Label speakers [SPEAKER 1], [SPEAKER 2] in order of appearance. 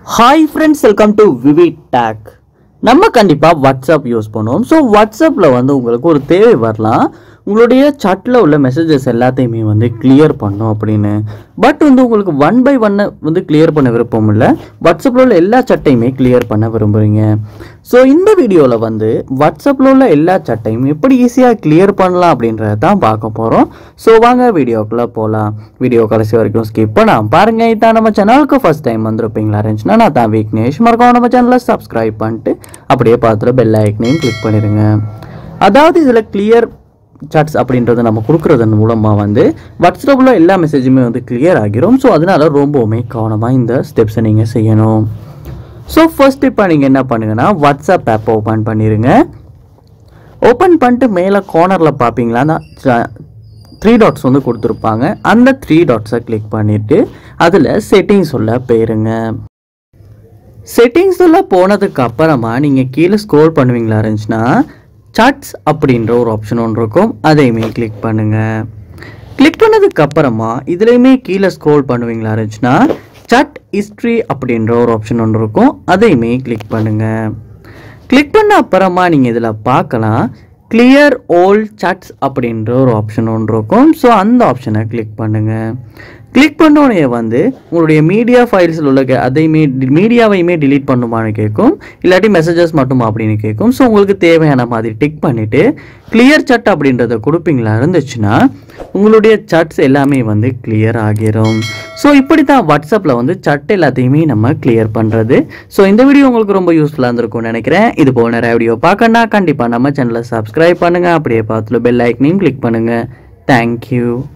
[SPEAKER 1] hi friends welcome to VV tech நம்ம கண்டிப்பாக WhatsApp use பண்ணுவோம் ஸோ வாட்ஸ்அப்பில் வந்து உங்களுக்கு ஒரு தேவை வரலாம் உங்களுடைய சாட்டில் உள்ள மெசேஜஸ் எல்லாத்தையுமே வந்து கிளியர் பண்ணும் அப்படின்னு பட் வந்து உங்களுக்கு ஒன் பை ஒன்னை வந்து கிளியர் பண்ண விருப்பம் இல்லை வாட்ஸ்அப்பில் உள்ள எல்லா சட்டையுமே கிளியர் பண்ண விரும்புகிறீங்க ஸோ இந்த வீடியோவில் வந்து வாட்ஸ்அப்பில் உள்ள எல்லா சட்டையும் எப்படி ஈஸியாக கிளியர் பண்ணலாம் அப்படின்றத தான் பார்க்க போகிறோம் ஸோ வாங்க வீடியோக்குள்ளே போகலாம் வீடியோ கடைசி வரைக்கும் ஸ்கிப் பண்ணாம பாருங்க இதான் நம்ம சேனலுக்கு ஃபர்ஸ்ட் டைம் வந்திருப்பீங்களா இருந்துச்சுன்னா நான் தான் விக்னேஷ் மறக்காம நம்ம சேனலை சப்ஸ்கிரைப் பண்ணிட்டு அப்படியே பார்த்துட்டு பெல் ஐக்கனையும் கிளிக் பண்ணிடுங்க அதாவது இதில் கிளியர் சாட்ஸ் அப்படின்றத நம்ம கொடுக்குறதன் மூலமாக வந்து வாட்ஸ்அப்பில் எல்லா மெசேஜுமே வந்து கிளியர் ஆகிரும் ஸோ அதனால ரொம்பவுமே கவனமாக இந்த ஸ்டெப்ஸை நீங்கள் செய்யணும் ஸோ ஃபர்ஸ்ட் இப்போ நீங்கள் என்ன பண்ணுங்கன்னா வாட்ஸ்அப் ஆப் ஓப்பன் பண்ணிடுங்க ஓப்பன் பண்ணிட்டு மேலே கார்னரில் பார்த்தீங்களா த்ரீ டாட்ஸ் வந்து கொடுத்துருப்பாங்க அந்த த்ரீ டாட்ஸை கிளிக் பண்ணிவிட்டு அதில் செட்டிங்ஸ் உள்ள போயிருங்க செட்டிங்ஸ் உள்ள போனதுக்கு அப்புறமா நீங்கள் கீழே ஸ்க்ரோல் பண்ணுவீங்களா இருந்துச்சுன்னா சாட்ஸ் அப்படின்ற ஒரு ஆப்ஷன் ஒன்று இருக்கும் அதையுமே கிளிக் பண்ணுங்கள் கிளிக் பண்ணதுக்கு அப்புறமா இதுலேயுமே கீழே ஸ்க்ரோல் பண்ணுவீங்களா இருந்துச்சுன்னா சாட் ஹிஸ்ட்ரி அப்படின்ற ஒரு ஆப்ஷன் ஒன்று இருக்கும் அதையுமே கிளிக் பண்ணுங்கள் கிளிக் பண்ண அப்புறமா நீங்கள் இதில் பார்க்கலாம் கிளியர் ஓல் சாட்ஸ் அப்படின்ற ஒரு ஆப்ஷன் ஒன்று இருக்கும் ஸோ அந்த ஆப்ஷனை கிளிக் பண்ணுங்கள் கிளிக் பண்ண உடனே வந்து உங்களுடைய மீடியா ஃபைல்ஸில் உள்ள கே- அதையுமே மீடியாவையுமே delete பண்ணுமான்னு கேட்கும் இல்லாட்டி மெசேஜஸ் மட்டுமா அப்படின்னு கேட்கும் ஸோ உங்களுக்கு தேவையான மாதிரி டிக் பண்ணிவிட்டு கிளியர் சட் அப்படின்றத கொடுப்பீங்களா இருந்துச்சுன்னா உங்களுடைய சட்ஸ் எல்லாமே வந்து கிளியர் ஆகிரும் ஸோ இப்படி தான் வாட்ஸ்அப்பில் வந்து சட் எல்லாத்தையுமே நம்ம கிளியர் பண்ணுறது ஸோ இந்த வீடியோ உங்களுக்கு ரொம்ப யூஸ்ஃபுல்லாக இருந்திருக்கும்னு நினைக்கிறேன் இது போல் நிறைய வீடியோ பார்க்கணுன்னா கண்டிப்பாக நம்ம சேனலை சப்ஸ்கிரைப் பண்ணுங்கள் அப்படியே பார்த்துல பெல் ஐக்கனையும் கிளிக் பண்ணுங்கள் தேங்க்யூ